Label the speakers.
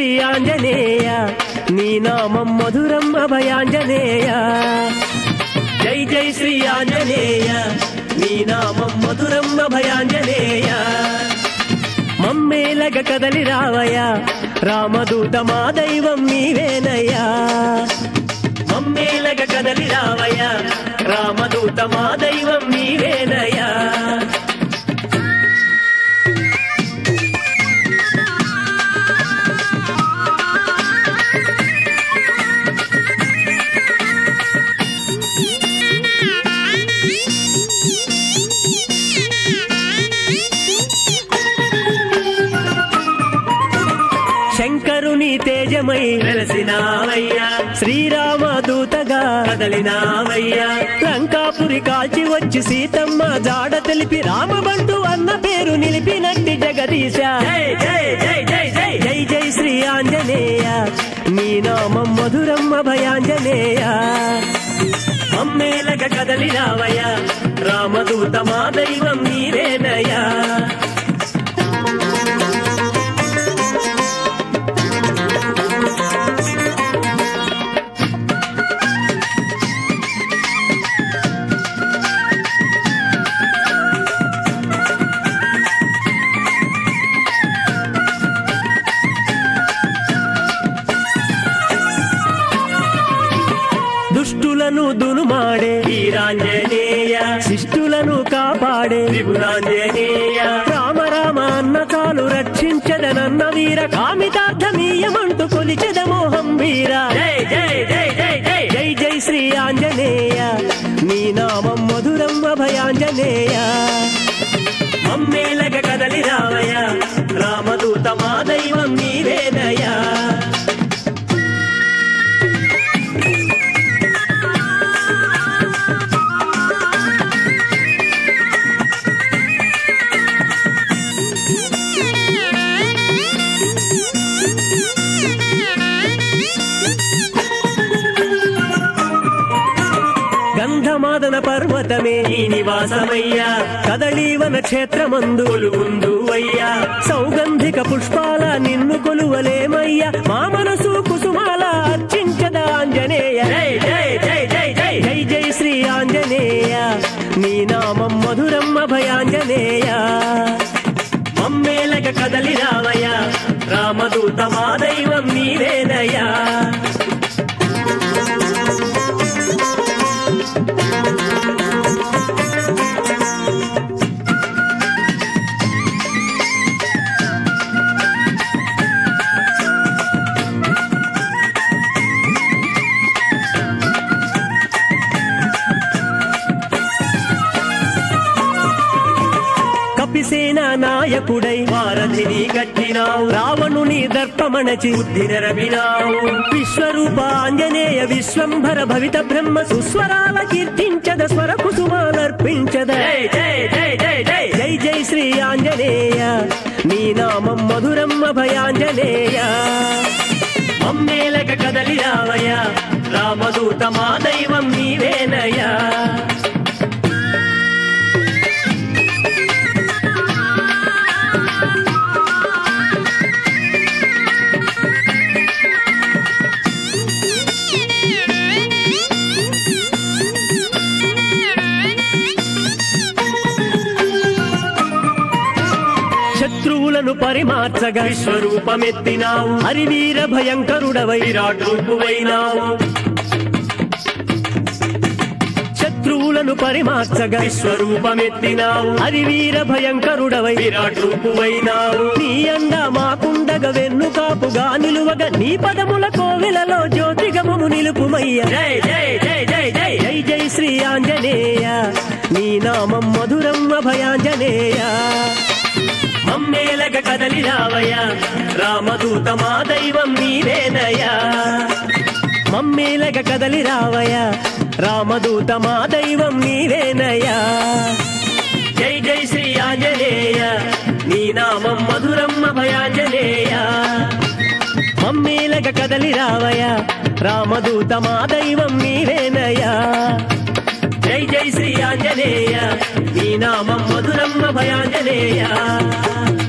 Speaker 1: శ్రీ ఆంజనేయ నీ నామం మధురం అభయాంజనేయ జై జై శ్రీ ఆంజనేయ నీ నామం మధురం అభయాంజనేయ మమ్మేలగ కదలి రావయ్యా రామదూత మా దైవం నీవేనయ్యా మమ్మేలగ కదలి రావయ్యా రామదూత మా దైవం నీవేనయ్యా శంకరుని తేజమై వెలసినావయ్యా శ్రీరామదూతగా కదలినావయ్యా లంకాపురి కాల్చి వచ్చి సీతమ్మ జాడ తెలిపి రామబంటు అన్న పేరు నిలిపినట్టి జగదీశ జై జై జై జై జై జై జై శ్రీ ఆంజనేయ నీ నామం మధురం అభయాంజనేయ అమ్మేలగ కదలినావయ్యా రామదూత మా దైవం నీవేనయ్యా దుష్టులను దునుమాడే వీరాంజనేయ శిష్టులను కాపాడే త్రిపురాంజనేయ రామ రామ అన్న చాలు రక్షించదనన్న వీర కామితార్థమీయమంటూ కొలిచెద మోహం వీర జై జై జై జై జై జై జై శ్రీ ఆంజనేయ నీ నామం మధురం అభయాంజనేయ మమ్మేలగ కదలి రావయ్య రామదూత మా దైవం నీవేనయ్యా గంధమాదన పర్వతమే ఈ నివాసమయ్యా కదళీవన క్షేత్రమందు కొలువుందు అయ్యా సౌగంధిక పుష్పాల నిన్ను కొలువలేమయ్యా మా మనసు కుసుమాల అర్చించద ఆంజనేయ జై జై జై జై జై జై జై శ్రీ ఆంజనేయ నీ నామం మధురం అభయాంజనేయ మమ్మేలగ కదలి రావయ్య రామదూత మా దైవం నీవేనయ్యా కపిసేన నాయకుడై వారధిని కట్టినావు రావణుని దర్పమణచి బుద్ధి నెరవినావు విశ్వరూప ఆంజనేయ విశ్వంభర భవిత బ్రహ్మ సుస్వరాల కీర్తించద స్వర కుసుమాలర్పించద జై జై జై జై జై జై జై శ్రీ ఆంజనేయ నీ నామం మధురం అభయాంజనేయ మమ్మేలక కదలి రావయ్య రామదూత మా దైవం నీవేనయ్యా శత్రువులను పరిమార్చగా విశ్వరూపమెత్తినావు హరివీర భయంకరుడవై విరాట్ రూపువైనావు శత్రువులను పరిమార్చగా విశ్వరూపమెత్తినావు హరివీర భయంకరుడవై విరాట్ రూపువైనావు నీ అండ మాకుండగ వెన్ను కాపుగా నిలువగా నీ పదముల కోవెలలో జ్యోతిగమము నిలుపుమయ్య జై జై జై జై జై జై జై శ్రీ ఆంజనేయ నీ నామం మధురం అభయాంజనేయ మమ్మేలగ కదలి రావయ్య రామదూత మా దైవం నీవేనయ్యా మమ్మేలగ కదలి రావయ్య రామదూత మా దైవం నీవేనయ్యా జై జై శ్రీ ఆంజనేయ నీ నామం మధురం అభయాంజనేయ మమ్మేలగ కదలి రావయ్య రామదూత మా దైవం నీవేనయ్యా జై జై శ్రీ ఆంజనేయ నీ నామం మధురం అభయాంజనేయ